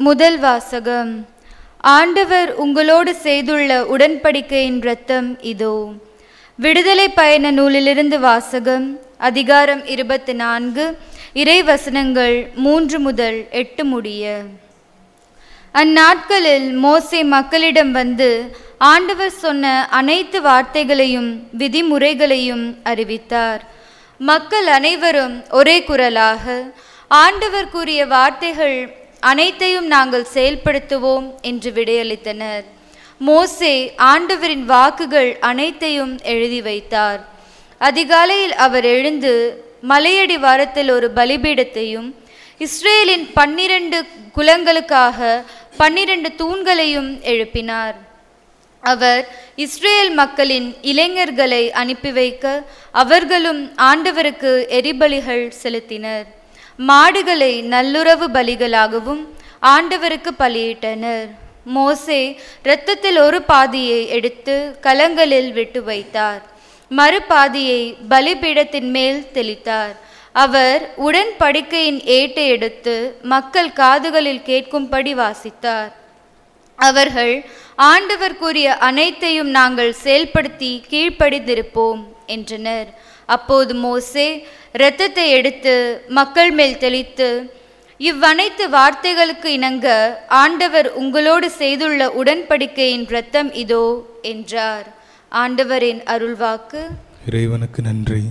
முதல் வாசகம் ஆண்டவர் உங்களோடு செய்துள்ள உடன்படிக்கையின் இரத்தம் இதோ விடுதலை பயண நூலிலிருந்து வாசகம் அதிகாரம் இருபத்தி நான்கு இறை வசனங்கள் மூன்று முதல் எட்டு முடிய அந்நாட்களில் மோசே மக்களிடம் வந்து ஆண்டவர் சொன்ன அனைத்து வார்த்தைகளையும் விதிமுறைகளையும் அறிவித்தார் மக்கள் அனைவரும் ஒரே குரலாக ஆண்டவர் கூறிய வார்த்தைகள் அனைத்தையும் நாங்கள் செயல்படுத்துவோம் என்று விடையளித்தனர் மோசே ஆண்டவரின் வாக்குகள் அனைத்தையும் எழுதி வைத்தார் அதிகாலையில் அவர் எழுந்து மலையடி வாரத்தில் ஒரு பலிபீடத்தையும் இஸ்ரேலின் பன்னிரண்டு குலங்களுக்காக பன்னிரண்டு தூண்களையும் எழுப்பினார் அவர் இஸ்ரேல் மக்களின் இளைஞர்களை அனுப்பி வைக்க அவர்களும் ஆண்டவருக்கு எரிபலிகள் செலுத்தினர் மாடுகளை நல்லுறவு பலிகளாகவும் ஆண்டவருக்கு பலியிட்டனர் மோசே இரத்தத்தில் ஒரு பாதியை எடுத்து கலங்களில் விட்டு வைத்தார் மறுபாதியை பலிபீடத்தின் மேல் தெளித்தார் அவர் உடன்படிக்கையின் ஏட்டை எடுத்து மக்கள் காதுகளில் கேட்கும்படி வாசித்தார் அவர்கள் ஆண்டவர் கூறிய அனைத்தையும் நாங்கள் செயல்படுத்தி கீழ்ப்படிந்திருப்போம் என்றனர் அப்போது மோசே இரத்தத்தை எடுத்து மக்கள் மேல் தெளித்து இவ்வனைத்து வார்த்தைகளுக்கு இணங்க ஆண்டவர் உங்களோடு செய்துள்ள உடன்படிக்கையின் இரத்தம் இதோ என்றார் ஆண்டவரின் அருள்வாக்கு இறைவனுக்கு நன்றி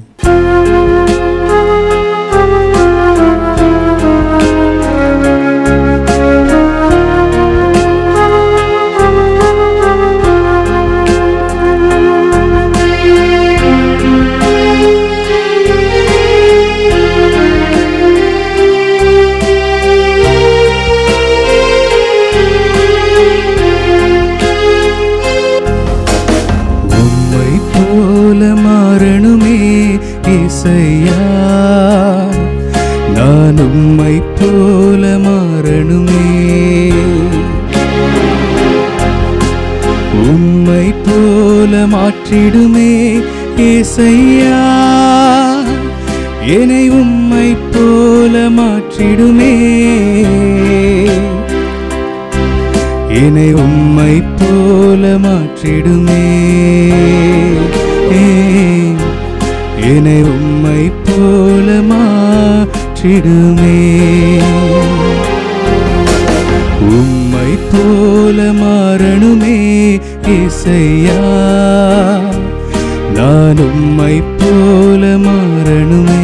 உம்மை போல மாறணுமே இசையா நான் உம்மை போல மாறணுமே உம்மை போல மாற்றிடுமே இசையா என்னை உம்மை போல மாற்றிடுமே என்னை உம்மை போல மாற்றிடுமே என்னை உம்மை போல மாற்றிடுமே உம்மை போல மாறணுமே இசையா நான் உம்மை போல மாறணுமே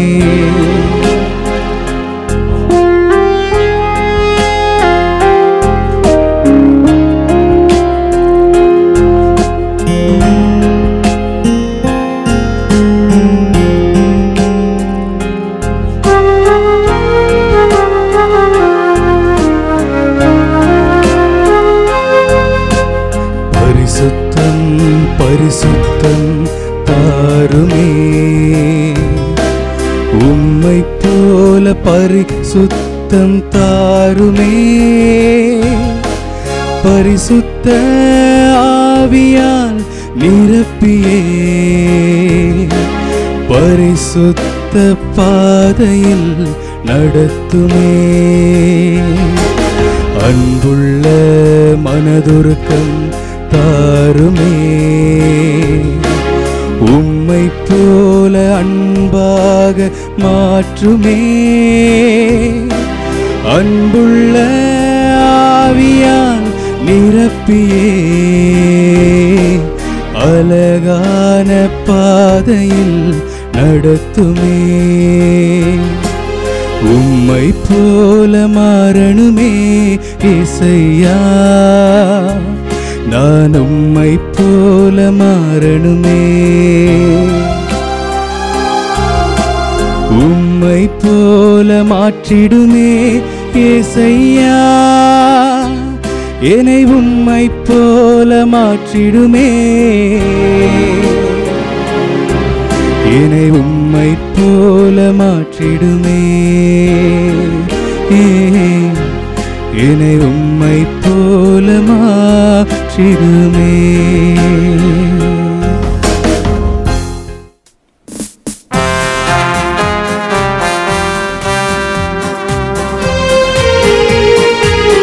பரிசுத்தம் பரிசுத்தம் தாருமே உம்மை போல பரிசுத்தம் தாருமே பரிசுத்த ஆவியால் நிரப்பியே பரிசுத்த பாதையில் நடத்துமே அன்புள்ள மனதுருக்கம் தாருமே உம்மை போல அன்பாக மாற்றுமே அன்புள்ள ஆவியால் நிரப்பியே அழகான பாதையில் நடத்துமே உம்மை போல மாறணுமே இசையா நான் உம்மை போல மாறணுமே உம்மை போல மாற்றிடுமே இசையா என்னை உம்மை போல மாற்றிடுமே என்னை உம்மை போல மாற்றிடுமே என்னை உம்மை போல மாற்றிடுமே ஆ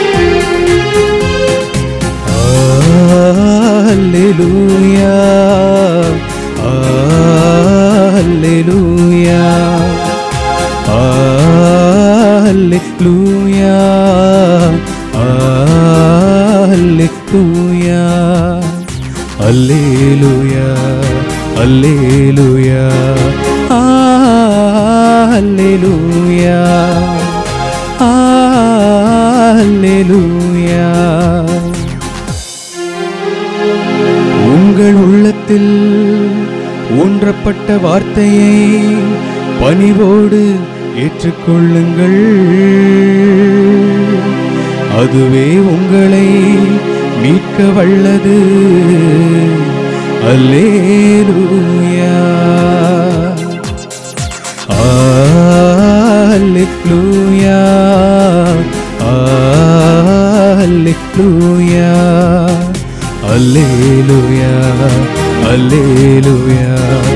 அல்லேலூயா அல்லேலூயா அல்லேலூயா அல்லேலூயா அல்லேலூயா உங்கள் உள்ளத்தில் ஊன்றப்பட்ட வார்த்தையை பணிவோடு ஏற்றுக்கொள்ளுங்கள் அதுவே உங்களை மீட்க வல்லது அல்லேலூயா அல்லேலூயா அல்லேலூயா அல்லேலூயா அல்லேலூயா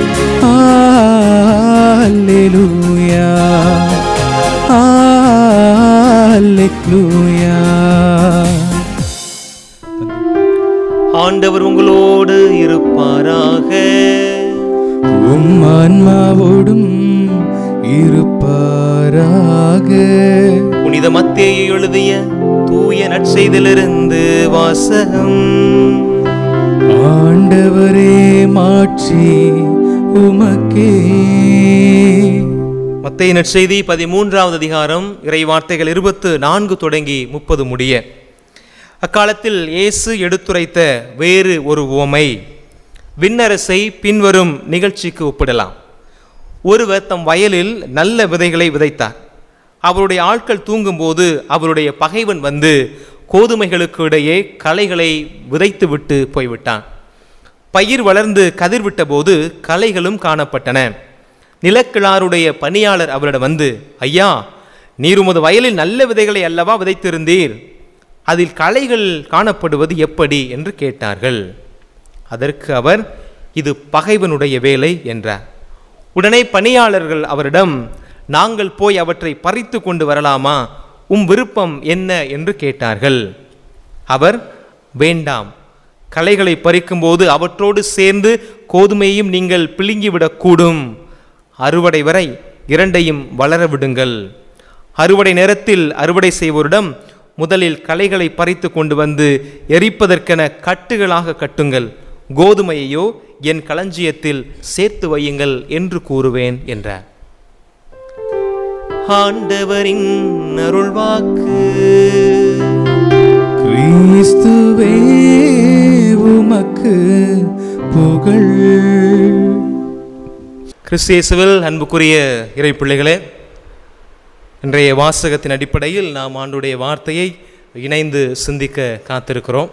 அல்லேலூயா அல்லேலூயா ஆண்டவர் உங்களோடு இருப்பாராக உம் ஆன்மாவோடும் இருப்பாராக புனித மத்தேயு எழுதிய தூய நற்செய்திலிருந்து வாசகம் ஆண்டவரே மாட்சி உமக்கே மத்தேயு நற்செய்தி பதிமூன்றாவது அதிகாரம் இறை வார்த்தைகள் இருபத்து நான்கு தொடங்கி முப்பது முடிய அக்காலத்தில் இயேசு எடுத்துரைத்த வேறு ஒரு உவமை விண்ணரசை பின்வரும் நிகழ்ச்சிக்கு ஒப்பிடலாம் ஒருவர் தம் வயலில் நல்ல விதைகளை விதைத்தார் அவருடைய ஆட்கள் தூங்கும்போது அவருடைய பகைவன் வந்து கோதுமைகளுக்கு இடையே களைகளை விதைத்துவிட்டு போய்விட்டான் பயிர் வளர்ந்து கதிர்விட்ட போது களைகளும் காணப்பட்டன நிலக்கிழாருடைய பணியாளர் அவரிடம் வந்து ஐயா நீர் உமது வயலில் நல்ல விதைகளை அல்லவா விதைத்திருந்தீர் அதில் களைகள் காணப்படுவது எப்படி என்று கேட்டார்கள் அதற்கு அவர் இது பகைவனுடைய வேலை என்றார் உடனே பணியாளர்கள் அவரிடம் நாங்கள் போய் அவற்றை பறித்து கொண்டு வரலாமா உம் விருப்பம் என்ன என்று கேட்டார்கள் அவர் வேண்டாம் களைகளை பறிக்கும்போது அவற்றோடு சேர்ந்து கோதுமையையும் நீங்கள் பிடுங்கிவிடக்கூடும் அறுவடை வரை இரண்டையும் வளர விடுங்கள் அறுவடை நேரத்தில் அறுவடை செய்வோரிடம் முதலில் களைகளை பறித்து கொண்டு வந்து எரிப்பதற்கென கட்டுகளாக கட்டுங்கள் கோதுமையையோ என் களஞ்சியத்தில் சேர்த்து வையுங்கள் என்று கூறுவேன் என்றார் ஆண்டவரின் அருள்வாக்கு கிறிஸ்துவே உமக்கு புகழ் கிறிஸ்தியேசுவில் அன்புக்குரிய இறை பிள்ளைகளே இன்றைய வாசகத்தின் அடிப்படையில் நாம் ஆண்டுடைய வார்த்தையை இணைந்து சிந்திக்க காத்திருக்கிறோம்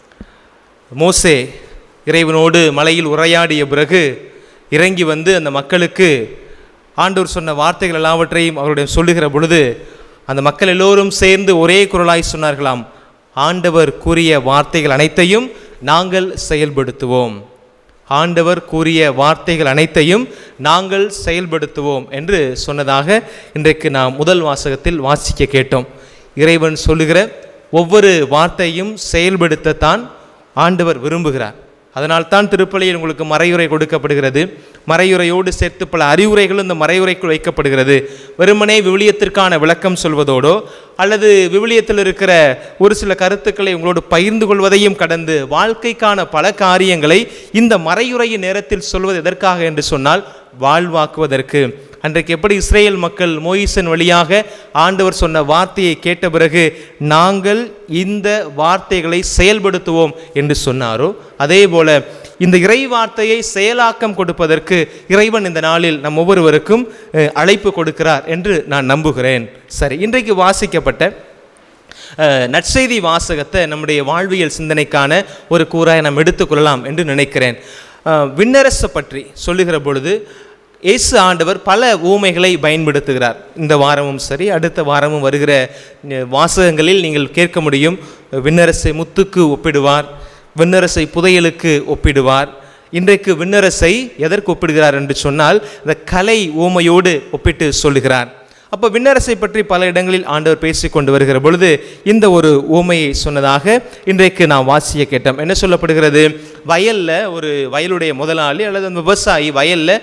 மோசே இறைவனோடு மலையில் உரையாடிய பிறகு இறங்கி வந்து அந்த மக்களுக்கு ஆண்டவர் சொன்ன வார்த்தைகள் எல்லாவற்றையும் அவருடைய சொல்லுகிற பொழுது அந்த மக்கள் எல்லோரும் சேர்ந்து ஒரே குரலாய் சொன்னார்களாம் ஆண்டவர் கூறிய வார்த்தைகள் அனைத்தையும் நாங்கள் செயல்படுத்துவோம் ஆண்டவர் கூறிய வார்த்தைகள் அனைத்தையும் நாங்கள் செயல்படுத்துவோம் என்று சொன்னதாக இன்றைக்கு நாம் முதல் வாசகத்தில் வாசிக்க கேட்டோம் இறைவன் சொல்லுகிற ஒவ்வொரு வார்த்தையும் செயல்படுத்தத்தான் ஆண்டவர் விரும்புகிறார் அதனால்தான் திருப்பலியில் உங்களுக்கு மறையுறை கொடுக்கப்படுகிறது மறையுறையோடு சேர்த்து பல அறிவுரைகளும் இந்த மறையுறைக்குள் வைக்கப்படுகிறது வெறுமனே விவிலியத்திற்கான விளக்கம் சொல்வதோடோ அல்லது விவிலியத்தில் இருக்கிற ஒரு சில கருத்துக்களை உங்களோடு பகிர்ந்து கொள்வதையும் கடந்து வாழ்க்கைக்கான பல காரியங்களை இந்த மறையுறையின் நேரத்தில் சொல்வது எதற்காக என்று சொன்னால் வாழ்வாக்குவதற்கு அன்றைக்கு எப்படி இஸ்ரேல் மக்கள் மோயிசன் வழியாக ஆண்டவர் சொன்ன வார்த்தையை கேட்ட பிறகு நாங்கள் இந்த வார்த்தைகளை செயல்படுத்துவோம் என்று சொன்னாரோ அதே போல இந்த இறை வார்த்தையை செயலாக்கம் கொடுப்பதற்கு இறைவன் இந்த நாளில் நம் ஒவ்வொருவருக்கும் அஹ், அழைப்பு கொடுக்கிறார் என்று நான் நம்புகிறேன் சரி இன்றைக்கு வாசிக்கப்பட்ட அஹ், நற்செய்தி வாசகத்தை நம்முடைய வாழ்வியல் சிந்தனைக்கான ஒரு கூறாய் நாம் எடுத்துக்கொள்ளலாம் என்று நினைக்கிறேன் அஹ், விண்ணரசை பற்றி சொல்லுகிற பொழுது இயேசு ஆண்டவர் பல ஊமைகளை பயன்படுத்துகிறார் இந்த வாரமும் சரி அடுத்த வாரமும் வருகிற அஹ், வாசகங்களில் நீங்கள் கேட்க முடியும் விண்ணரசை முத்துக்கு ஒப்பிடுவார் விண்ணரசை புதையலுக்கு ஒப்பிடுவார் இன்றைக்கு விண்ணரசை எதற்கு ஒப்பிடுகிறார் என்று சொன்னால் இந்த கலை ஊமையோடு ஒப்பிட்டு சொல்லுகிறார் அப்போ விண்ணரசை பற்றி பல இடங்களில் ஆண்டவர் பேசி கொண்டு வருகிற பொழுது இந்த ஒரு ஊமையை சொன்னதாக இன்றைக்கு நாம் வாசிய கேட்டோம் என்ன சொல்லப்படுகிறது வயல்ல ஒரு வயலுடைய முதலாளி அல்லது அந்த விவசாயி வயல்ல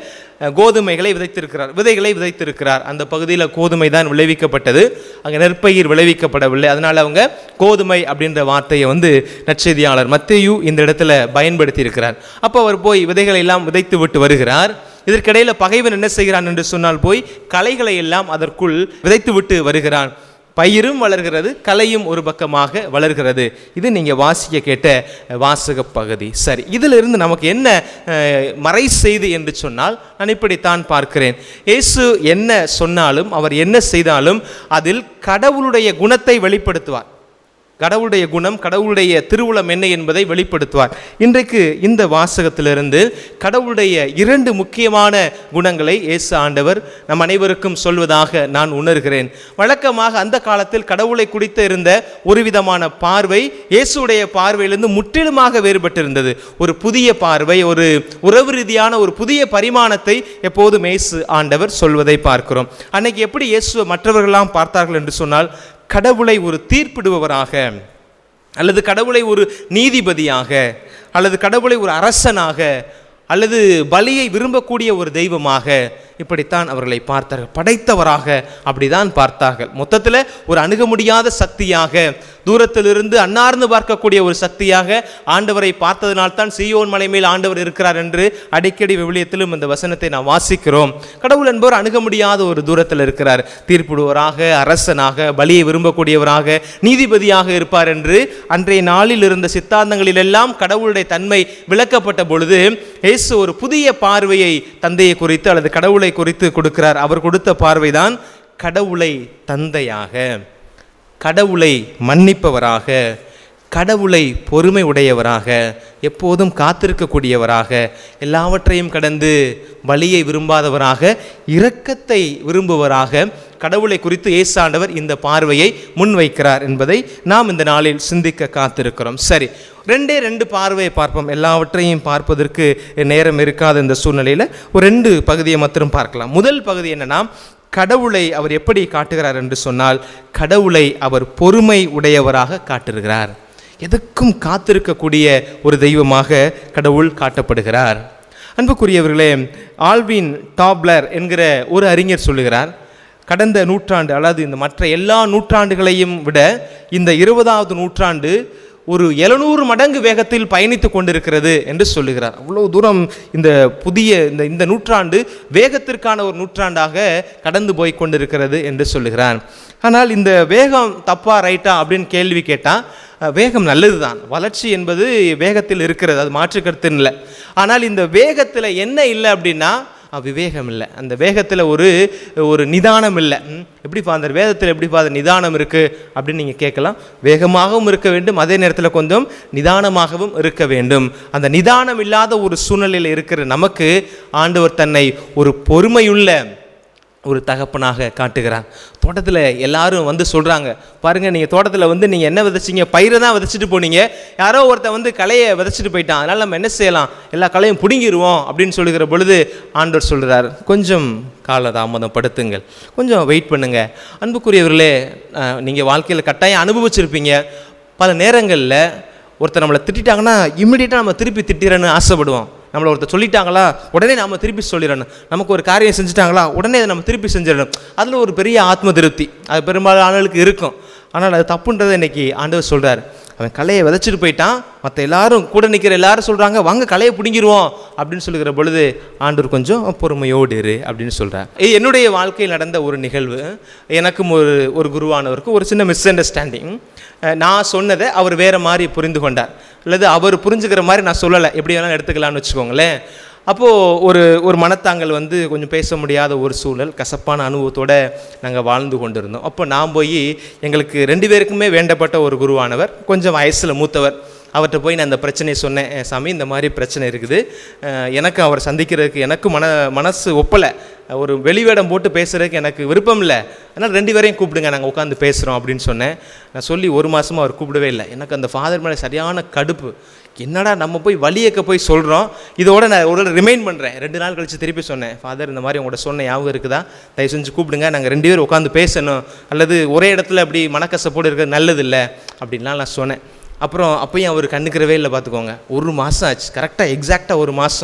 அஹ், கோதுமைகளை விதைத்திருக்கிறார் விதைகளை விதைத்திருக்கிறார் அந்த பகுதியில் கோதுமை தான் விளைவிக்கப்பட்டது அங்கே நெற்பயிர் விளைவிக்கப்படவில்லை அதனால் அவங்க கோதுமை அப்படின்ற வார்த்தையை வந்து நற்செய்தியாளர் மத்தேயு இந்த இடத்துல பயன்படுத்தி இருக்கிறார் அப்போ அவர் போய் விதைகளை எல்லாம் விதைத்து விட்டு வருகிறார் இதற்கிடையில் பகைவன் என்ன செய்கிறான் என்று சொன்னால் போய் களைகளை எல்லாம் அதற்குள் விதைத்து விட்டு வருகிறான் பயிரும் வளர்கிறது கலையும் ஒரு பக்கமாக வளர்கிறது இது நீங்கள் வாசிக்க கேட்ட அஹ், வாசக பகுதி சரி இதிலிருந்து நமக்கு என்ன அஹ், மறை செய்தி என்று சொன்னால் நான் இப்படித்தான் பார்க்கிறேன் இயேசு என்ன சொன்னாலும் அவர் என்ன செய்தாலும் அதில் கடவுளுடைய குணத்தை வெளிப்படுத்துவார் கடவுளுடைய குணம் கடவுளுடைய திருவுளம் என்ன என்பதை வெளிப்படுத்துவார் இன்றைக்கு இந்த வாசகத்திலிருந்து கடவுளுடைய இரண்டு முக்கியமான குணங்களை இயேசு ஆண்டவர் நம் அனைவருக்கும் சொல்வதாக நான் உணர்கிறேன் வழக்கமாக அந்த காலத்தில் கடவுளை குறித்து இருந்த ஒரு விதமான பார்வை இயேசுடைய பார்வையிலிருந்து முற்றிலுமாக வேறுபட்டிருந்தது ஒரு புதிய பார்வை ஒரு உறவு ரீதியான ஒரு புதிய பரிமாணத்தை எப்போதும் இயேசு ஆண்டவர் சொல்வதை பார்க்கிறோம் அன்னைக்கு எப்படி இயேசுவை மற்றவர்களெல்லாம் பார்த்தார்கள் என்று சொன்னால் கடவுளை ஒரு தீர்ப்பிடுபவராக அல்லது கடவுளை ஒரு நீதிபதியாக அல்லது கடவுளை ஒரு அரசனாக அல்லது பலியை விரும்பக்கூடிய ஒரு தெய்வமாக இப்படித்தான் அவர்களை பார்த்தார்கள் படைத்தவராக அப்படிதான் பார்த்தார்கள் மொத்தத்தில் ஒரு அணுக முடியாத சக்தியாக தூரத்திலிருந்து அன்னார்ந்து பார்க்கக்கூடிய ஒரு சக்தியாக ஆண்டவரை பார்த்ததினால்தான் சீயோன் மலை மேல் ஆண்டவர் இருக்கிறார் என்று அடிக்கடி விவிலியத்திலும் இந்த வசனத்தை நாம் வாசிக்கிறோம் கடவுள் என்பவர் அணுக முடியாத ஒரு தூரத்தில் இருக்கிறார் தீர்ப்பிடுவராக அரசனாக பலியை விரும்பக்கூடியவராக நீதிபதியாக இருப்பார் என்று அன்றைய நாளில் இருந்த சித்தாந்தங்களிலெல்லாம் கடவுளுடைய தன்மை விளக்கப்பட்ட பொழுது இயேசு ஒரு புதிய பார்வையை தந்தையை குறித்து அல்லது கடவுளை குறித்து கொடுக்கிறார் அவர் கொடுத்த பார்வைதான் கடவுளை தந்தையாக கடவுளை மன்னிப்பவராக கடவுளை பொறுமை உடையவராக எப்போதும் காத்திருக்கக்கூடியவராக எல்லாவற்றையும் கடந்து பலியை விரும்பாதவராக இரக்கத்தை விரும்புவராக கடவுளை குறித்து இயேசாண்டவர் இந்த பார்வையை முன்வைக்கிறார் என்பதை நாம் இந்த நாளில் சிந்திக்க காத்திருக்கிறோம் சரி ரெண்டே ரெண்டு பார்வையை பார்ப்போம் எல்லாவற்றையும் பார்ப்பதற்கு நேரம் இருக்காத இந்த சூழ்நிலையில் ஒரு ரெண்டு பகுதியை மாத்திரம் பார்க்கலாம் முதல் பகுதி என்னன்னா கடவுளை அவர் எப்படி காட்டுகிறார் என்று சொன்னால் கடவுளை அவர் பொறுமை உடையவராக காட்டுகிறார் எதுக்கும் காத்திருக்கக்கூடிய ஒரு தெய்வமாக கடவுள் காட்டப்படுகிறார் அன்புக்குரியவர்களே ஆல்வின் டாப்லர் என்கிற ஒரு அறிஞர் சொல்லுகிறார் கடந்த நூற்றாண்டு அதாவது இந்த மற்ற எல்லா நூற்றாண்டுகளையும் விட இந்த இருபதாவது நூற்றாண்டு ஒரு எழுநூறு மடங்கு வேகத்தில் பயணித்து கொண்டிருக்கிறது என்று சொல்லுகிறார் அவ்வளோ தூரம் இந்த புதிய இந்த இந்த நூற்றாண்டு வேகத்திற்கான ஒரு நூற்றாண்டாக கடந்து போய் கொண்டிருக்கிறது என்று சொல்லுகிறார் ஆனால் இந்த வேகம் தப்பா ரைட்டா அப்படின்னு கேள்வி கேட்டால் வேகம் நல்லது தான் வளர்ச்சி என்பது வேகத்தில் இருக்கிறது அது மாற்று கருத்துன்னு இல்லை ஆனால் இந்த வேகத்தில் என்ன இல்லை அப்படின்னா அஹ், விவேகம் இல்லை அந்த வேகத்தில் ஒரு ஒரு நிதானம் இல்லை ம், எப்படிப்பா அந்த வேதத்தில் எப்படிப்பா அது நிதானம் இருக்குது அப்படின்னு நீங்கள் கேட்கலாம் வேகமாகவும் இருக்க வேண்டும் அதே நேரத்தில் கொஞ்சம் நிதானமாகவும் இருக்க வேண்டும் அந்த நிதானம் இல்லாத ஒரு சூழ்நிலையில் இருக்கிற நமக்கு ஆண்டவர் தன்னை ஒரு பொறுமையுள்ள ஒரு தகப்பனாக காட்டுகிறான் தோட்டத்தில் எல்லாரும் வந்து சொல்கிறாங்க பாருங்கள் நீங்கள் தோட்டத்தில் வந்து நீங்கள் என்ன விதைச்சிங்க பயிரை தான் விதைச்சிட்டு போனீங்க யாரோ ஒருத்தன் வந்து களையை விதைச்சிட்டு போயிட்டான் அதனால் நம்ம என்ன செய்யலாம் எல்லா களையும் பிடுங்கிடுவோம் அப்படின்னு சொல்லுகிற பொழுது ஆண்டவர் சொல்கிறார் கொஞ்சம் காலதாமதம் படுத்துங்கள் கொஞ்சம் வெயிட் பண்ணுங்கள் அன்புக்குரியவர்களே நீங்கள் வாழ்க்கையில் கட்டாயம் அனுபவிச்சிருப்பீங்க பல நேரங்களில் ஒருத்தர் நம்மளை திட்டிட்டாங்கன்னா இம்மிடியட்டாக நம்ம திருப்பி திட்டிறன்னு ஆசைப்படுவோம் நம்மளை ஒருத்தர் சொல்லிட்டாங்களா உடனே நம்ம திருப்பி சொல்லிடணும் நமக்கு ஒரு காரியம் செஞ்சுட்டாங்களா உடனே அதை நம்ம திருப்பி செஞ்சிடணும் அதில் ஒரு பெரிய ஆத்ம திருப்தி அது பெரும்பாலான ஆளுகளுக்கு இருக்கும் ஆனால் அது தப்புன்றதை இன்னைக்கு ஆண்டவர் சொல்கிறார் அவன் கலையை விதைச்சிட்டு போயிட்டான் மற்ற எல்லாரும் கூட நிற்கிற எல்லாரும் சொல்கிறாங்க வாங்க கலையை பிடுங்கிடுவோம் அப்படின்னு சொல்லுகிற பொழுது ஆண்டவர் கொஞ்சம் பொறுமையோடு இரு அப்படின்னு சொல்கிறார் என்னுடைய வாழ்க்கையில் நடந்த ஒரு நிகழ்வு எனக்கும் ஒரு ஒரு குருவானவருக்கு ஒரு சின்ன மிஸ் அண்டர்ஸ்டாண்டிங் நான் சொன்னதை அவர் வேறு மாதிரி புரிந்து கொண்டார் அல்லது அவர் புரிஞ்சுக்கிற மாதிரி நான் சொல்லலை எப்படி வேணாலும் எடுத்துக்கலாம்னு வச்சுக்கோங்களேன் அப்போது ஒரு ஒரு மனத்தாங்கல் வந்து கொஞ்சம் பேச முடியாத ஒரு சூழல் கசப்பான அனுபவத்தோடு நாங்கள் வாழ்ந்து கொண்டிருந்தோம் அப்போ நான் போய் எங்களுக்கு ரெண்டு பேருக்குமே வேண்டப்பட்ட ஒரு குருவானவர் கொஞ்சம் வயசில் மூத்தவர் அவர்கிட்ட போய் நான் இந்த பிரச்சனையை சொன்னேன் "ஏ, சாமி இந்த மாதிரி பிரச்சனை இருக்குது அஹ், எனக்கு அவர் சந்திக்கிறதுக்கு எனக்கு மன மனசு ஒப்பலை ஒரு வெளிவேடம் போட்டு பேசுகிறதுக்கு எனக்கு விருப்பம் இல்லை அதனால் ரெண்டு பேரையும் கூப்பிடுங்க நாங்கள் உட்காந்து பேசுகிறோம் அப்படின்னு சொன்னேன் நான் சொல்லி ஒரு மாதமாக அவர் கூப்பிடவே இல்லை எனக்கு அந்த ஃபாதர் மேலே சரியான கடுப்பு என்னடா நம்ம போய் வழியக்க போய் சொல்கிறோம் இதோட நான் ஒரு ரிமைண்ட் பண்ணுறேன் ரெண்டு நாள் கழித்து திருப்பி சொன்னேன் ஃபாதர் இந்த மாதிரி உங்கள்கிட்ட சொன்ன ஞாபகம் இருக்குதா தயவு செஞ்சு கூப்பிடுங்க நாங்கள் ரெண்டு பேரும் உட்காந்து பேசணும் அல்லது ஒரே இடத்துல அப்படி மனக்கசப்போடு இருக்கிறது நல்லதில்லை அப்படின்லாம் நான் சொன்னேன் அப்புறம் அப்பயும் அவர் கண்டுக்கிறவே இல்லை பார்த்துக்கோங்க ஒரு மாதம் ஆச்சு கரெக்டாக எக்ஸாக்டாக ஒரு மாதம்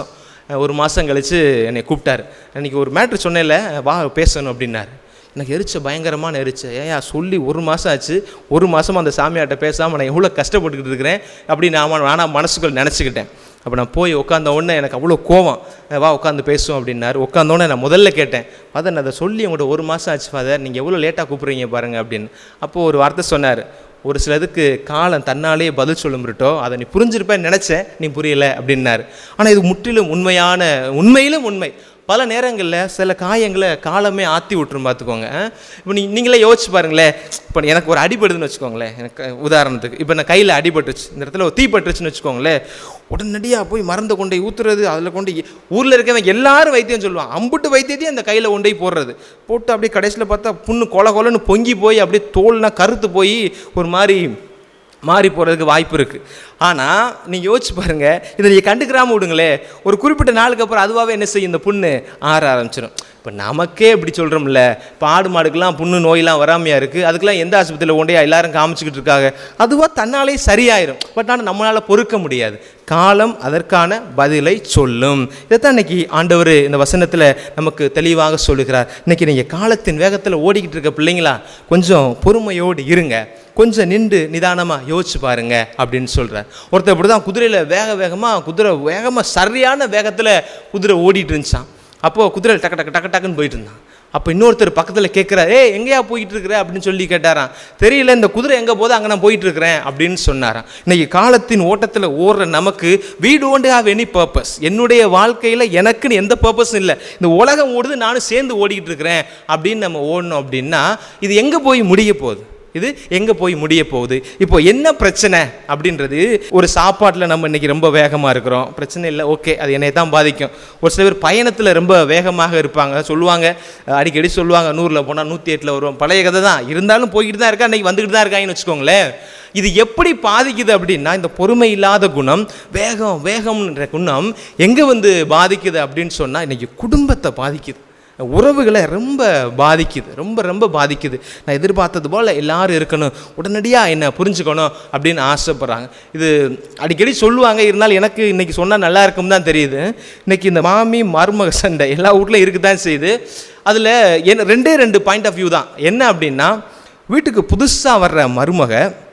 அஹ், ஒரு மாதம் கழித்து என்னை கூப்பிட்டாரு அன்றைக்கி ஒரு மேட்ரு சொன்னேன்ல வா பேசணும் அப்படின்னாரு எனக்கு எரிச்ச பயங்கரமான எரிச்ச ஏயா சொல்லி ஒரு மாதம் ஆச்சு ஒரு மாதம் அந்த சாமியார்ட்ட பேசாமல் நான் எவ்வளோ கஷ்டப்பட்டுக்கிட்டு இருக்கிறேன் அப்படின்னு நான் நானாக மனசுக்குள்ள நினச்சிக்கிட்டேன் அப்போ நான் போய் உட்காந்த உடனே எனக்கு அவ்வளோ கோவம் அஹ் வா உட்காந்து பேசுவோம் அப்படின்னாரு உட்காந்த உடனே நான் முதல்ல கேட்டேன் ஃபாதர் நான் அதை சொல்லி உங்கள்கிட்ட ஒரு மாதம் ஆச்சு ஃபாதர் நீங்கள் எவ்வளோ லேட்டாக கூப்பிட்றீங்க பாருங்க அப்படின்னு அப்போது ஒரு வார்த்தை சொன்னார் ஒரு சிலதுக்கு காலம் தன்னாலே பதில் சொல்லும் விட்டோ அதை நீ புரிஞ்சிருப்பேன்னு நினச்சேன் நீ புரியலை அப்படின்னாரு ஆனால் இது முற்றிலும் உண்மையான உண்மையிலும் உண்மை பல நேரங்களில் சில காயங்களை காலமே ஆற்றி விட்டுரும் பார்த்துக்கோங்க இப்போ நீ நீங்களே யோசிச்சு பாருங்களேன் இப்போ எனக்கு ஒரு அடிபடுதுன்னு வச்சுக்கோங்களேன் எனக்கு உதாரணத்துக்கு இப்போ நான் கையில் அடிபட்டுச்சு இந்த இடத்துல ஒரு தீப்பட்டுச்சுன்னு வச்சுக்கோங்களேன் உடனடியாக போய் மருந்தை கொண்டு போய் ஊற்றுறது அதில் கொண்டு போய் ஊரில் இருக்கவன் எல்லாரும் வைத்தியம் சொல்லுவான் அம்புட்டு வைத்தியத்தையும் அந்த கையில் கொண்டு போய் போடுறது போட்டு அப்படியே கடைசியில் பார்த்தா புண்ணு கொல கொலன்னு பொங்கி போய் அப்படியே தோல்னா கருத்து போய் ஒரு மாதிரி மாறி போகிறதுக்கு வாய்ப்பு இருக்குது ஆனால் நீங்கள் யோசிச்சு பாருங்கள் இதை நீங்கள் கண்டுக்கிறாம விடுங்களே ஒரு குறிப்பிட்ட நாளுக்கு அப்புறம் அதுவாகவே என்ன செய்யும் இந்த புண்ணு ஆற ஆரம்பிச்சிடும் இப்போ நமக்கே இப்படி சொல்கிறோம்ல இப்போ ஆடு மாடுக்கெல்லாம் புண்ணு நோயெல்லாம் வராமையாக இருக்குது அதுக்கெல்லாம் எந்த ஆஸ்பத்திரியில் கொண்டே எல்லாரும் காமிச்சிக்கிட்டு இருக்காங்க அதுவாக தன்னாலே சரியாயிரும் பட் ஆனால் நம்மளால் பொறுக்க முடியாது காலம் அதற்கான பதிலை சொல்லும் இதைத்தான் இன்னைக்கு ஆண்டவர் இந்த வசனத்தில் நமக்கு தெளிவாக சொல்லுகிறார் இன்னைக்கு நீங்கள் காலத்தின் வேகத்தில் ஓடிக்கிட்டு இருக்க பிள்ளைங்களா கொஞ்சம் பொறுமையோடு இருங்க கொஞ்சம் நின்று நிதானமாக யோசிச்சு பாருங்க அப்படின்னு சொல்கிறார் ஒருத்தர் இப்படி தான் குதிரையில் வேக வேகமாக குதிரை வேகமாக சரியான வேகத்தில் குதிரை ஓடிட்டு இருந்துச்சான் அப்போது குதிரை டக்கு டக்கு டக்கு டக்குன்னு போயிட்டு இருந்தான் அப்போ இன்னொருத்தர் பக்கத்தில் கேட்குறாரு ஏய் எங்கேயா போயிட்டு இருக்கிற அப்படின்னு சொல்லி கேட்டாராம் தெரியல இந்த குதிரை எங்கே போகுது அங்கே நான் போயிட்டு இருக்கிறேன் அப்படின்னு சொன்னாராம் இன்னைக்கு காலத்தின் ஓட்டத்தில் ஓடுற நமக்கு we don't have any purpose என்னுடைய வாழ்க்கையில் எனக்குன்னு எந்த பர்பஸும் இல்லை இந்த உலகம் ஓடுது நானும் சேர்ந்து ஓடிக்கிட்டு இருக்கிறேன் அப்படின்னு நம்ம ஓடணும் அப்படின்னா இது எங்கே போய் முடிய போகுது இது எங்கே போய் முடிய போகுது இப்போ என்ன பிரச்சனை அப்படின்றது ஒரு சாப்பாட்டில் நம்ம இன்னைக்கு ரொம்ப வேகமாக இருக்கிறோம் பிரச்சனை இல்லை ஓகே அது என்னை தான் பாதிக்கும் ஒரு சில பேர் பயணத்தில் ரொம்ப வேகமாக இருப்பாங்க சொல்லுவாங்க அஹ் அடிக்கடி சொல்லுவாங்க நூறில் போனால் நூற்றி எட்டில் வருவோம் பழைய கதை தான் இருந்தாலும் போய்கிட்டு தான் இருக்கா இன்னைக்கு வந்துக்கிட்டு தான் இருக்காங்கன்னு வச்சுக்கோங்களேன் இது எப்படி பாதிக்குது அப்படின்னா இந்த பொறுமை இல்லாத குணம் வேகம் வேகம்ன்ற குணம் எங்கே வந்து பாதிக்குது அப்படின்னு சொன்னால் இன்னைக்கு குடும்பத்தை பாதிக்குது உறவுகளை ரொம்ப பாதிக்குது ரொம்ப ரொம்ப பாதிக்குது நான் எதிர்பார்த்தது போல் எல்லாரும் இருக்கணும் உடனடியாக என்ன புரிஞ்சுக்கணும் அப்படின்னு ஆசைப்பட்றாங்க இது அடிக்கடி சொல்லுவாங்க இருந்தாலும் எனக்கு இன்னைக்கு சொன்னால் நல்லா இருக்கும் தான் தெரியுது இன்னைக்கு இந்த மாமி மருமக சண்டை எல்லா வீட்லையும் இருக்கு தான் செய்யுது அதில் என்ன ரெண்டே ரெண்டு பாயிண்ட் ஆஃப் வியூ தான் என்ன அப்படின்னா வீட்டுக்கு புதுசாக வர்ற மருமக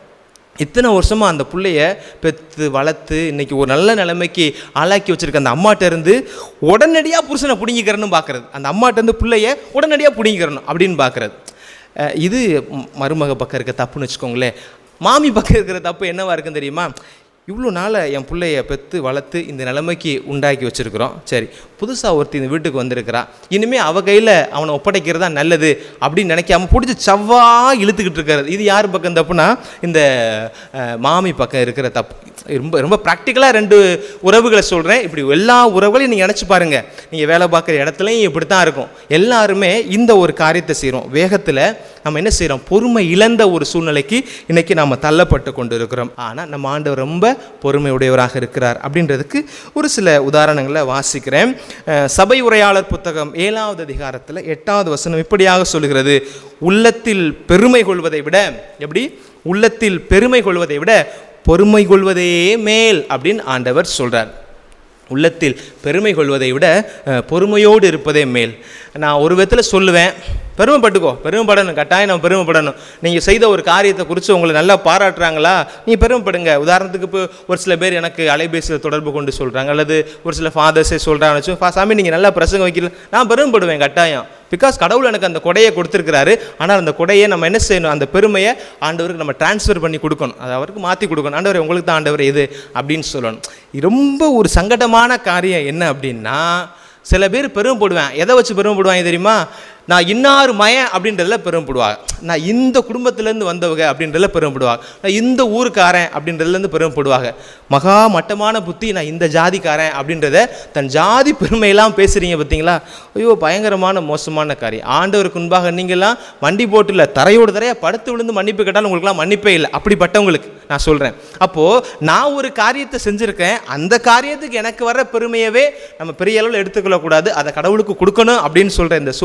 இத்தனை வருஷமாக அந்த புள்ளைய பெற்று வளர்த்து இன்னைக்கு ஒரு நல்ல நிலைமைக்கு ஆளாக்கி வச்சிருக்க அந்த அம்மாட்ட இருந்து உடனடியாக புருஷனை பிடிங்கிக்கிறன்னு பார்க்குறது அந்த அம்மாட்ட இருந்து பிள்ளைய உடனடியாக பிடிங்கிக்கிறணும் அப்படின்னு பார்க்குறது அஹ் இது ம- மருமக பக்கம் இருக்க தப்புன்னு வச்சுக்கோங்களேன் மாமி பக்கம் இருக்கிற தப்பு என்னவா இருக்குன்னு தெரியுமா இவ்வளோ நாளை என் பிள்ளைய பெற்று வளர்த்து இந்த நிலைமைக்கு உண்டாக்கி வச்சுருக்குறோம் சரி புதுசாக ஒருத்தி இந்த வீட்டுக்கு வந்திருக்கிறா இனிமேல் அவ கையில் அவனை ஒப்படைக்கிறது தான் நல்லது அப்படின்னு நினைக்காம பிடிச்சி செவ்வா இழுத்துக்கிட்டு இருக்கிறது இது யார் பக்கம் தப்புனா இந்த அஹ், மாமி பக்கம் இருக்கிற தப்பு ரொம்ப ரொம்ப ப்ராக்டிக்கலாக ரெண்டு உறவுகளை சொல்கிறேன் இப்படி எல்லா உறவுகளையும் நீங்கள் நினச்சி பாருங்கள் நீங்கள் வேலை பார்க்குற இடத்துலையும் இப்படி தான் இருக்கும் எல்லாருமே இந்த ஒரு காரியத்தை செய்கிறோம் வேகத்தில் நம்ம என்ன செய்கிறோம் பொறுமை இழந்த ஒரு சூழ்நிலைக்கு இன்னைக்கு நாம் தள்ளப்பட்டு கொண்டு இருக்கிறோம் ஆனால் நம்ம ஆண்டவர் ரொம்ப பொறுமையுடையவராக இருக்கிறார் அப்படின்றதுக்கு ஒரு சில உதாரணங்களை வாசிக்கிறேன் அஹ், சபை உரையாளர் புத்தகம் ஏழாவது அதிகாரத்தில் எட்டாவது வசனம் இப்படியாக சொல்லுகிறது உள்ளத்தில் பெருமை கொள்வதை விட எப்படி உள்ளத்தில் பெருமை கொள்வதை விட பொறுமை கொள்வதே மேல் அப்படின்னு ஆண்டவர் சொல்றார் உள்ளத்தில் பெருமை கொள்வதை விட அஹ், பொறுமையோடு இருப்பதே மேல் நான் ஒரு விதத்தில் சொல்லுவேன் பெருமைப்பட்டுக்கோ பெருமைப்படணும் கட்டாயம் நம்ம பெருமைப்படணும் நீங்கள் செய்த ஒரு காரியத்தை குறித்து உங்களை நல்லா பாராட்டுறாங்களா நீ பெருமைப்படுங்க உதாரணத்துக்கு இப்போ ஒரு சில பேர் எனக்கு அலைபேசியில் தொடர்பு கொண்டு சொல்கிறாங்க அல்லது ஒரு சில ஃபாதர்ஸே சொல்கிறாங்கன்னு வச்சு "ஃபா, சாமி நீங்கள் நல்லா பிரசங்கம் வைக்கல நான் பெருமைப்படுவேன் கட்டாயம் பிகாஸ் கடவுள் எனக்கு அந்த கொடையை கொடுத்துருக்கிறாரு ஆனால் அந்த கொடையை நம்ம என்ன செய்யணும் அந்த பெருமையை ஆண்டவருக்கு நம்ம ட்ரான்ஸ்ஃபர் பண்ணி கொடுக்கணும் அது அவருக்கு மாற்றி கொடுக்கணும் ஆண்டவர் உங்களுக்கு தான் ஆண்டவர் இது அப்படின்னு சொல்லணும் இது ரொம்ப ஒரு சங்கடமான காரியம் என்ன அப்படின்னா சில பேர் பெருமைப்படுவேன் எதை வச்சு பெருமைப்படுவாங்க தெரியுமா நான் இன்னார் மயன் அப்படின்றதுல பெருமைப்படுவாங்க நான் இந்த குடும்பத்திலேருந்து வந்தவங்க அப்படின்றதுல பெருமைப்படுவாங்க நான் இந்த ஊருக்காரன் அப்படின்றதுலேருந்து பெருமைப்படுவாங்க மகா மட்டமான புத்தி நான் இந்த ஜாதிக்காரன் அப்படின்றத தன் ஜாதி பெருமையெல்லாம் பேசுகிறீங்க பார்த்தீங்களா ஐயோ பயங்கரமான மோசமான காரியம் ஆண்டவருக்கு முன்பாக நீங்கள்லாம் வண்டி போட்டுல தரையோடு தரையாக படுத்து விழுந்து மன்னிப்பு கேட்டாலும் உங்களுக்குலாம் மன்னிப்பே இல்லை அப்படிப்பட்டவங்களுக்கு நான் சொல்கிறேன் அப்போது நான் ஒரு காரியத்தை செஞ்சுருக்கேன் அந்த காரியத்துக்கு எனக்கு வர பெருமையவே நம்ம பெரிய அளவில் எடுத்துக்கொள்ளக்கூடாது அதை கடவுளுக்கு கொடுக்கணும் அப்படின்னு சொல்கிற இந்த சூழ்நிலையில்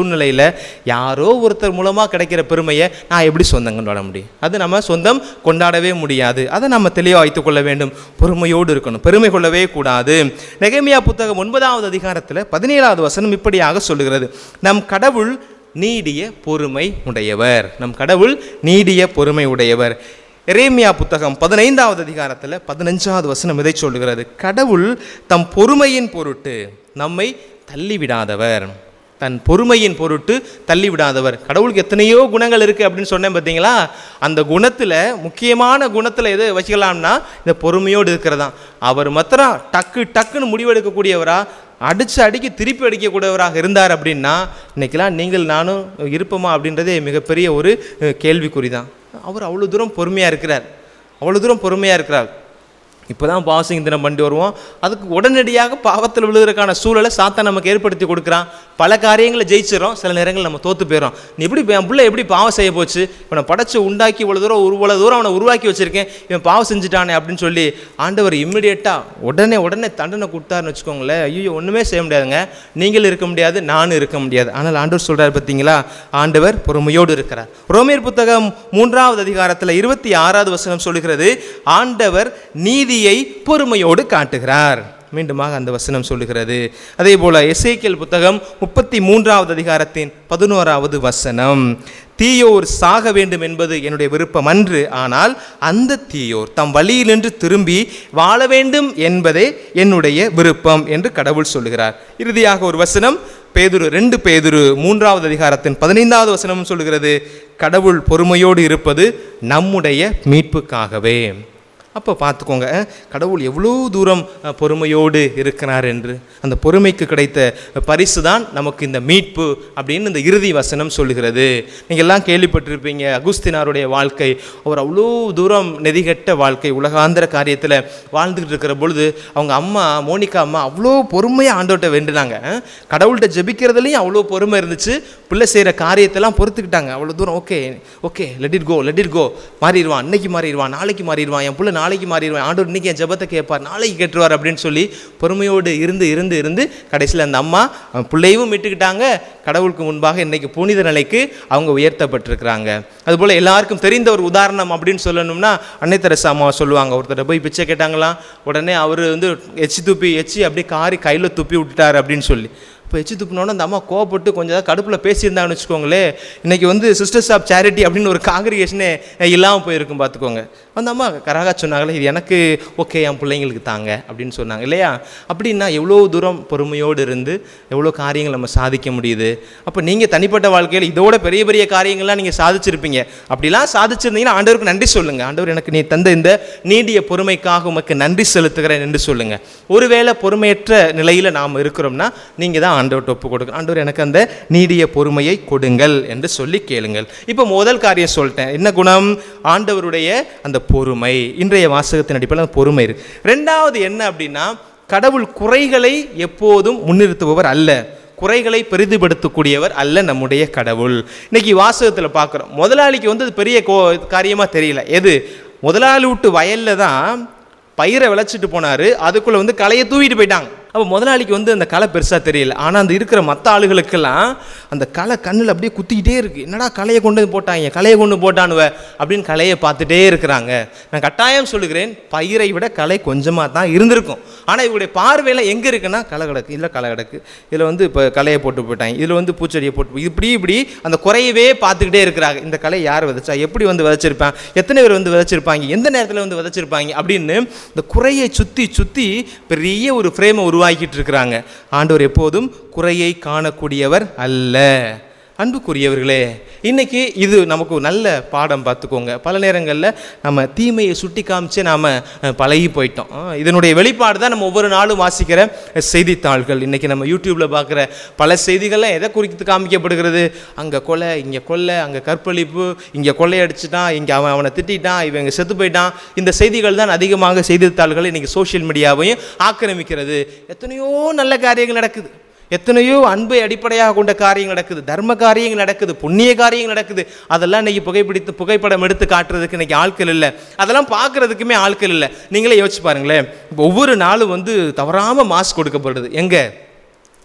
யாரோ ஒருத்தர் மூலமாக கிடைக்கிற பெருமையை நான் எப்படி சொந்தம் கொண்டாட முடியும் அது நம்ம சொந்தம் கொண்டாடவே முடியாது அதை நம்ம தெளிவாக வைத்துக் கொள்ள வேண்டும் பொறுமையோடு இருக்கணும் பெருமை கொள்ளவே கூடாது நெகமியா புத்தகம் ஒன்பதாவது அதிகாரத்தில் பதினேழாவது வசனம் இப்படியாக சொல்லுகிறது நம் கடவுள் நீடிய பொறுமை உடையவர் நம் கடவுள் நீடிய பொறுமை உடையவர் எரேமியா புத்தகம் பதினைந்தாவது அதிகாரத்தில் பதினஞ்சாவது வசனம் இதை சொல்லுகிறது கடவுள் தம் பொறுமையின் பொருட்டு நம்மை தள்ளிவிடாதவர் தன் பொறுமையின் பொருட்டு தள்ளிவிடாதவர் கடவுளுக்கு எத்தனையோ குணங்கள் இருக்குது அப்படின்னு சொன்னேன் பார்த்தீங்களா அந்த குணத்தில் முக்கியமான குணத்தில் எது வச்சுக்கலாம்னா இந்த பொறுமையோடு இருக்கிறதா அவர் மாத்திரம் டக்கு டக்குன்னு முடிவெடுக்கக்கூடியவரா அடித்து அடிக்க திருப்பி அடிக்கக்கூடியவராக இருந்தார் அப்படின்னா இன்னைக்கெல்லாம் நீங்கள் நானும் இருப்போமா அப்படின்றதே மிகப்பெரிய ஒரு அஹ், கேள்விக்குறி தான் அவர் அவ்வளோ தூரம் பொறுமையாக இருக்கிறார் அவ்வளோ தூரம் பொறுமையாக இருக்கிறார் இப்போ தான் பாவசிங் தினம் பண்ணி வருவோம் அதுக்கு உடனடியாக பாவத்தில் விழுகிறதுக்கான சூழலை சாத்தா நமக்கு ஏற்படுத்தி கொடுக்குறான் பல காரியங்களை ஜெயிச்சிடறோம் சில நேரங்கள் நம்ம தோற்று போயிடும் நீ எப்படி என் பிள்ளை எப்படி பாவம் செய்ய போச்சு இவனை படைச்சு உண்டாக்கி இவ்வளோ தூரம் ஒரு இவ்வளோ தூரம் அவனை உருவாக்கி வச்சிருக்கேன் இவன் பாவம் செஞ்சுட்டானே அப்படின்னு சொல்லி ஆண்டவர் இம்மிடியட்டாக உடனே உடனே தண்டனை கொடுத்தாருன்னு வச்சுக்கோங்களேன் ஐயோ ஒன்றுமே செய்ய முடியாதுங்க நீங்களும் இருக்க முடியாது நானும் இருக்க முடியாது ஆனால் ஆண்டவர் சொல்கிறார் பார்த்தீங்களா ஆண்டவர் பொறுமையோடு இருக்கிறார் ரோமேர் புத்தகம் மூன்றாவது அதிகாரத்தில் இருபத்தி ஆறாவது வசனம் சொல்லுகிறது ஆண்டவர் நீதியை பொறுமையோடு காட்டுகிறார் மீண்டுமாக அந்த வசனம் சொல்லுகிறது அதே போல எசேக்கியல் புத்தகம் முப்பத்தி மூன்றாவது அதிகாரத்தின் பதினோராவது வசனம் தீயோர் சாக வேண்டும் என்பது என்னுடைய விருப்பம் அன்று ஆனால் அந்த தீயோர் தம் வழியினின்று திரும்பி வாழ வேண்டும் என்பதே என்னுடைய விருப்பம் என்று கடவுள் சொல்லுகிறார் இறுதியாக ஒரு வசனம் பேதுரு ரெண்டு பேதுரு மூன்றாவது அதிகாரத்தின் பதினைந்தாவது வசனம் சொல்லுகிறது கடவுள் பொறுமையோடு இருப்பது நம்முடைய மீட்புக்காகவே அப்போ பார்த்துக்கோங்க அஹ், கடவுள் எவ்வளோ தூரம் அஹ், பொறுமையோடு இருக்கிறார் என்று அந்த பொறுமைக்கு கிடைத்த பரிசு தான் நமக்கு இந்த மீட்பு அப்படின்னு இந்த இறுதி வசனம் சொல்லுகிறது நீங்கள் எல்லாம் கேள்விப்பட்டிருப்பீங்க அகுஸ்தினாருடைய வாழ்க்கை அவர் அவ்வளோ தூரம் நெறிகட்ட வாழ்க்கை உலகாந்திர காரியத்தில் வாழ்ந்துக்கிட்டு இருக்கிற பொழுது அவங்க அம்மா மோனிகா அம்மா அவ்வளோ பொறுமையாக ஆண்டோட்ட வேண்டுனாங்க அஹ், கடவுள்கிட்ட ஜெபிக்கிறதுலையும் அவ்வளோ பொறுமை இருந்துச்சு பிள்ளை செய்கிற காரியத்தெல்லாம் பொறுத்துக்கிட்டாங்க அவ்வளோ தூரம் okay okay let it go let it go மாறிடுவான் இன்னைக்கு மாறிடுவான் நாளைக்கு மாறிடுவான் என் புள்ள நாளைக்கு மாறிடுவான் ஆண்டவர் இன்னைக்கு என் ஜெபத்தை கேட்பார் நாளைக்கு கேட்டுருவார் அப்படின்னு சொல்லி பொறுமையோடு இருந்து இருந்து இருந்து கடைசியில் அந்த அம்மா அவன் பிள்ளையும் மீட்டுக்கிட்டாங்க கடவுளுக்கு முன்பாக இன்னைக்கு புனித நிலைக்கு அவங்க உயர்த்தப்பட்டிருக்கிறாங்க அதுபோல் எல்லாருக்கும் தெரிந்த ஒரு உதாரணம் அப்படின்னு சொல்லணும்னா அன்னை தெரசா அம்மா சொல்லுவாங்க ஒருத்தர் போய் பிச்சை கேட்டாங்களாம் உடனே அவர் வந்து எச்சி துப்பி எச்சி அப்படியே காரி கையில் துப்பி விட்டுட்டார் அப்படின்னு சொல்லி இப்போ எச்சு துப்புனோட அந்த அம்மா கோவப்பட்டு கொஞ்சம் ஏதாவது கடுப்பில் பேசியிருந்தாங்கன்னு வச்சுக்கோங்களேன் இன்னைக்கு வந்து சிஸ்டர்ஸ் ஆஃப் சேரிட்டி அப்படின்னு ஒரு காங்கிரிகேஷனே இல்லாமல் போயிருக்கும் பார்த்துக்கோங்க அந்த அம்மா கராகா சொன்னாங்களே இது எனக்கு ஓகே என் பிள்ளைங்களுக்கு தாங்க அப்படின்னு சொன்னாங்க இல்லையா அப்படின்னா எவ்வளோ தூரம் பொறுமையோடு இருந்து எவ்வளோ காரியங்கள் நம்ம சாதிக்க முடியுது அப்போ நீங்கள் தனிப்பட்ட வாழ்க்கையில் இதோட பெரிய பெரிய காரியங்கள்லாம் நீங்கள் சாதிச்சிருப்பீங்க அப்படிலாம் சாதிச்சிருந்தீங்கன்னா ஆண்டவருக்கு நன்றி சொல்லுங்கள் ஆண்டவர் எனக்கு நீ தந்த இந்த நீடிய பொறுமைக்காக உமக்கு நன்றி செலுத்துகிறேன் என்று சொல்லுங்கள் ஒருவேளை பொறுமையற்ற நிலையில் நாம் இருக்கிறோம்னா நீங்கள் தான் ஆண்டவர்கிட்ட ஒப்பு கொடுங்க ஆண்டவர் எனக்கு அந்த நீடிய பொறுமையை கொடுங்கள் என்று சொல்லி கேளுங்கள் இப்போ முதல் காரியம் சொல்லிட்டேன் என்ன குணம் ஆண்டவருடைய அந்த பொறுமை இன்றைய வாசகத்தின் அடிப்படையில் அந்த பொறுமை இருக்கு ரெண்டாவது என்ன அப்படின்னா கடவுள் குறைகளை எப்போதும் முன்னிறுத்துபவர் அல்ல குறைகளை பெரிதுபடுத்தக்கூடியவர் அல்ல நம்முடைய கடவுள் இன்னைக்கு வாசகத்தில் பார்க்குறோம் முதலாளிக்கு வந்து அது பெரிய கோ காரியமாக தெரியல எது முதலாளி விட்டு வயலில் தான் பயிரை விளைச்சிட்டு போனார் அதுக்குள்ளே வந்து களையை தூவிட்டு போயிட்டாங்க அப்போ முதலாளிக்கு வந்து அந்த களை பெருசாக தெரியல ஆனால் அந்த இருக்கிற மற்ற ஆளுகளுக்கெல்லாம் அந்த களை கண்ணில் அப்படியே குத்திக்கிட்டே இருக்குது என்னடா களையை கொண்டு வந்து போட்டாங்க களையை கொண்டு போட்டானுவ அப்படின்னு களையை பார்த்துட்டே இருக்கிறாங்க நான் கட்டாயம் சொல்லுகிறேன் பயிரை விட களை கொஞ்சமாக தான் இருந்திருக்கும் ஆனால் இவருடைய பார்வையில் எங்கே இருக்குன்னா களை கிடக்கு இல்லை களை கிடக்கு இதில் வந்து இப்போ களையை போட்டு போயிட்டாங்க இதில் வந்து பூச்செடியை போட்டு இப்படி இப்படி அந்த குறையவே பார்த்துக்கிட்டே இருக்கிறாங்க இந்த களை யார் விதைச்சா எப்படி வந்து விதைச்சிருப்பான் எத்தனை பேர் வந்து விதைச்சிருப்பாங்க எந்த நேரத்தில் வந்து விதைச்சிருப்பாங்க அப்படின்னு இந்த குறையை சுற்றி சுற்றி பெரிய ஒரு ஃப்ரேமை உருவாக்கிட்டு இருக்கிறாங்க ஆண்டவர் எப்போதும் குறையை காணக்கூடியவர் அல்ல அன்புக்குரியவர்களே இன்னைக்கு இது நமக்கு ஒரு நல்ல பாடம் பார்த்துக்கோங்க பல நேரங்களில் நம்ம தீமையை சுட்டி காமிச்சே நாம் பழகி போயிட்டோம் அஹ் இதனுடைய வெளிப்பாடு தான் நம்ம ஒவ்வொரு நாளும் வாசிக்கிற செய்தித்தாள்கள் இன்னைக்கு நம்ம யூடியூப்பில் பார்க்குற பல செய்திகள்லாம் எதை குறித்து காமிக்கப்படுகிறது அங்கே கொலை இங்கே கொலை அங்கே கற்பழிப்பு இங்கே கொள்ளையடிச்சிட்டான் இங்கே அவன் அவனை திட்டான் இவன் இங்கே செத்து போயிட்டான் இந்த செய்திகள் தான் அதிகமாக செய்தித்தாள்கள் இன்னைக்கு சோஷியல் மீடியாவையும் ஆக்கிரமிக்கிறது எத்தனையோ நல்ல காரியங்கள் நடக்குது எத்தனையோ அன்பை அடிப்படையாக கொண்ட காரியங்கள் நடக்குது தர்ம காரியங்கள் நடக்குது புண்ணிய காரியங்கள் நடக்குது அதெல்லாம் இன்னைக்கு புகைப்பிடித்து புகைப்படம் எடுத்து காட்டுறதுக்கு இன்னைக்கு ஆட்கள் இல்லை அதெல்லாம் பார்க்கறதுக்குமே ஆட்கள் இல்லை நீங்களே யோசிச்சு பாருங்களேன் இப்போ ஒவ்வொரு நாளும் வந்து தவறாமல் மாஸ்க் கொடுக்கப்படுது எங்கே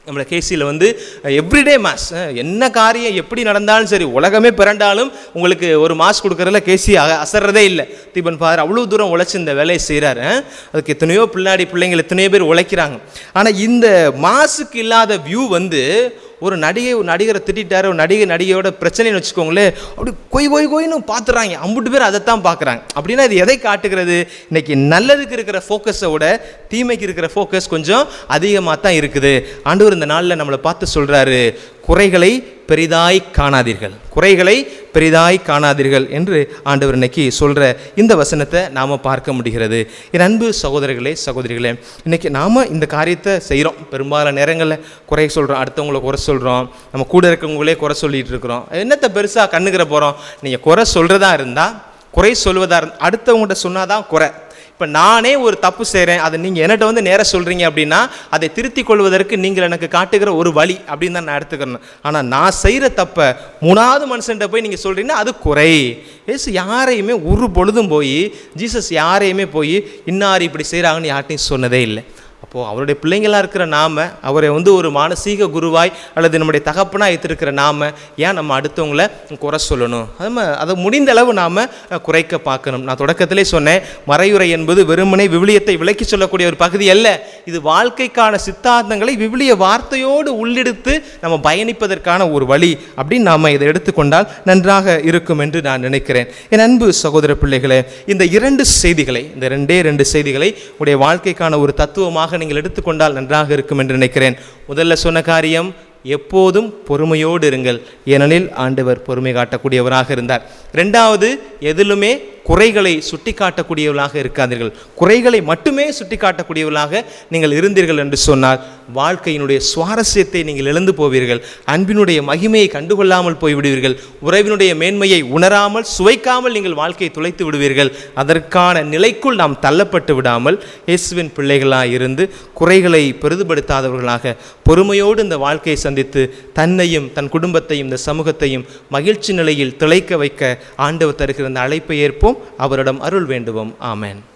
நம்மளை கேசியில் வந்து எவ்ரிடே மாஸ் என்ன காரியம் எப்படி நடந்தாலும் சரி உலகமே பிறண்டாலும் உங்களுக்கு ஒரு மாஸ் கொடுக்கறதுல கேசி அ- அசர்றதே இல்லை தீபன் ஃபாதர் அவ்வளோ தூரம் உழைச்சி இந்த வேலையை செய்கிறாரு அதுக்கு எத்தனையோ பிள்ளாடி பிள்ளைங்கள் எத்தனையோ பேர் உழைக்கிறாங்க ஆனால் இந்த மாசுக்கு இல்லாத வியூ வந்து ஒரு நடிகை ஒரு நடிகரை திட்டாரு ஒரு நடிகை நடிகையோட பிரச்சனைன்னு வச்சுக்கோங்களேன் அப்படி கொய் கொய் கொய்னு பார்த்துறாங்க அம்புட்டு பேர் அதை தான் பார்க்குறாங்க அப்படின்னா இது எதை காட்டுகிறது இன்னைக்கு நல்லதுக்கு இருக்கிற ஃபோக்கஸை விட தீமைக்கு இருக்கிற ஃபோக்கஸ் கொஞ்சம் அதிகமாக தான் இருக்குது ஆண்டவர் இந்த நாளில் நம்மளை பார்த்து சொல்கிறாரு குறைகளை பெரிதாய் காணாதீர்கள் குறைகளை பெரிதாய் காணாதீர்கள் என்று ஆண்டவர் இன்னைக்கு சொல்கிற இந்த வசனத்தை நாம் பார்க்க முடிகிறது என் அன்பு சகோதரர்களே சகோதரிகளே இன்னைக்கு நாம் இந்த காரியத்தை செய்கிறோம் பெரும்பாலான நேரங்களில் குறை சொல்கிறோம் அடுத்தவங்களை குறை சொல்கிறோம் நம்ம கூட இருக்கவங்களே குறை சொல்லிட்டு இருக்கிறோம் என்னத்தை பெருசாக கண்ணுக்கிற போகிறோம் நீங்கள் குறை சொல்கிறதா இருந்தால் குறை சொல்வதா இருந்தால் அடுத்தவங்கள்ட்ட சொன்னாதான் குறை இப்போ நானே ஒரு தப்பு செய்கிறேன் அதை நீங்கள் என்கிட்ட வந்து நேராக சொல்கிறீங்க அப்படின்னா அதை திருத்திக் கொள்வதற்கு நீங்கள் எனக்கு காட்டுகிற ஒரு வழி அப்படின்னு தான் நான் எடுத்துக்கிறேன் ஆனால் நான் செய்கிற தப்பை மூணாவது மனுஷன்ட்ட போய் நீங்கள் சொல்கிறீங்கன்னா அது குறை ஏசு யாரையுமே ஒரு பொழுதும் போய் ஜீசஸ் யாரையுமே போய் இன்னார் இப்படி செய்கிறாங்கன்னு யார்ட்டையும் சொன்னதே இல்லை அப்போது அவருடைய பிள்ளைங்களாக இருக்கிற நாம அவரை வந்து ஒரு மானசீக குருவாய் அல்லது நம்முடைய தகப்பனாக வைத்திருக்கிற நாம ஏன் நம்ம அடுத்தவங்கள குறை சொல்லணும் அது ம- அதை முடிந்த அளவு நாம் குறைக்க பார்க்கணும் நான் தொடக்கத்திலே சொன்னேன் மறையுறை என்பது வெறுமனே விவிலியத்தை விளக்கி சொல்லக்கூடிய ஒரு பகுதி அல்ல இது வாழ்க்கைக்கான சித்தாந்தங்களை விவிலிய வார்த்தையோடு உள்ளெடுத்து நம்ம பயணிப்பதற்கான ஒரு வழி அப்படின்னு நாம் இதை எடுத்துக்கொண்டால் நன்றாக இருக்கும் என்று நான் நினைக்கிறேன் என் அன்பு சகோதர பிள்ளைகளே இந்த இரண்டு செய்திகளை இந்த ரெண்டே ரெண்டு செய்திகளை உடைய வாழ்க்கைக்கான ஒரு தத்துவமாக நீங்கள் எடுத்துக்கொண்டால் நன்றாக இருக்கும் என்று நினைக்கிறேன் முதல்ல சொன்ன காரியம் எப்போதும் பொறுமையோடு இருங்கள் ஏனெனில் ஆண்டவர் பொறுமை காட்டக்கூடியவராக இருந்தார் ரெண்டாவது எதிலுமே குறைகளை சுட்டிக்காட்டக்கூடியவர்களாக இருக்காதீர்கள் குறைகளை மட்டுமே சுட்டிக்காட்டக்கூடியவர்களாக நீங்கள் இருந்தீர்கள் என்று சொன்னால் வாழ்க்கையினுடைய சுவாரஸ்யத்தை நீங்கள் இழந்து போவீர்கள் அன்பினுடைய மகிமையை கண்டுகொள்ளாமல் போய்விடுவீர்கள் உறவினுடைய மேன்மையை உணராமல் சுவைக்காமல் நீங்கள் வாழ்க்கையை துளைத்து விடுவீர்கள் அதற்கான நிலைக்குள் நாம் தள்ளப்பட்டு விடாமல் இயேசுவின் பிள்ளைகளாக இருந்து குறைகளை பெரிதுபடுத்தாதவர்களாக பொறுமையோடு இந்த வாழ்க்கையை சந்தித்து தன்னையும் தன் குடும்பத்தையும் இந்த சமூகத்தையும் மகிழ்ச்சி நிலையில் திளைக்க வைக்க ஆண்டவர் தருகிற இந்த அழைப்பை ஏற்போம் அவரிடம் அருள் வேண்டுவோம் ஆமென்